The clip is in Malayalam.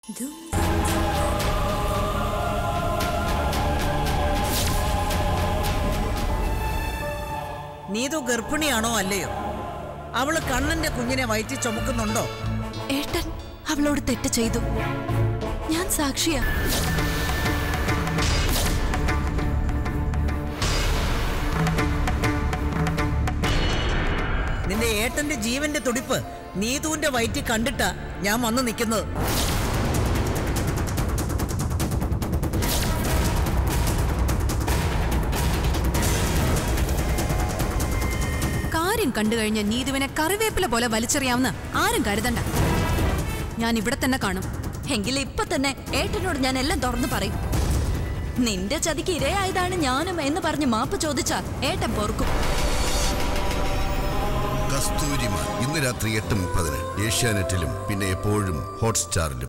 നീതു ഗർഭിണിയാണോ അല്ലയോ അവള് കണ്ണന്റെ കുഞ്ഞിനെ വയറ്റി ചുമക്കുന്നുണ്ടോ ഏട്ടൻ അവളോട് തെറ്റ് ചെയ്തു ഞാൻ സാക്ഷിയാ നിന്റെ ഏട്ടന്റെ ജീവന്റെ തുടിപ്പ് നീതുവിന്റെ വയറ്റി കണ്ടിട്ടാ ഞാൻ വന്ന് നിൽക്കുന്നത് കാര്യം കണ്ടു കഴിഞ്ഞ നീതുവിനെ കറിവേപ്പില പോലെ വലിച്ചെറിയാവുന്ന ആരും കരുതണ്ട ഞാൻ ഇവിടെ തന്നെ കാണും എങ്കിൽ ഇപ്പൊ തന്നെ ഏട്ടനോട് ഞാൻ എല്ലാം തുറന്നു പറയും നിന്റെ ചതിക്ക് ഇരയായതാണ് ഞാനും എന്ന് പറഞ്ഞ് മാപ്പ് ചോദിച്ചാൽ ഏട്ടൻ പൊറുക്കും കസ്തൂരിമാൻ ഇന്ന് രാത്രി എട്ട് മുപ്പതിന് ഏഷ്യാനെറ്റിലും പിന്നെ എപ്പോഴും ഹോട്ട്സ്റ്റാറിലും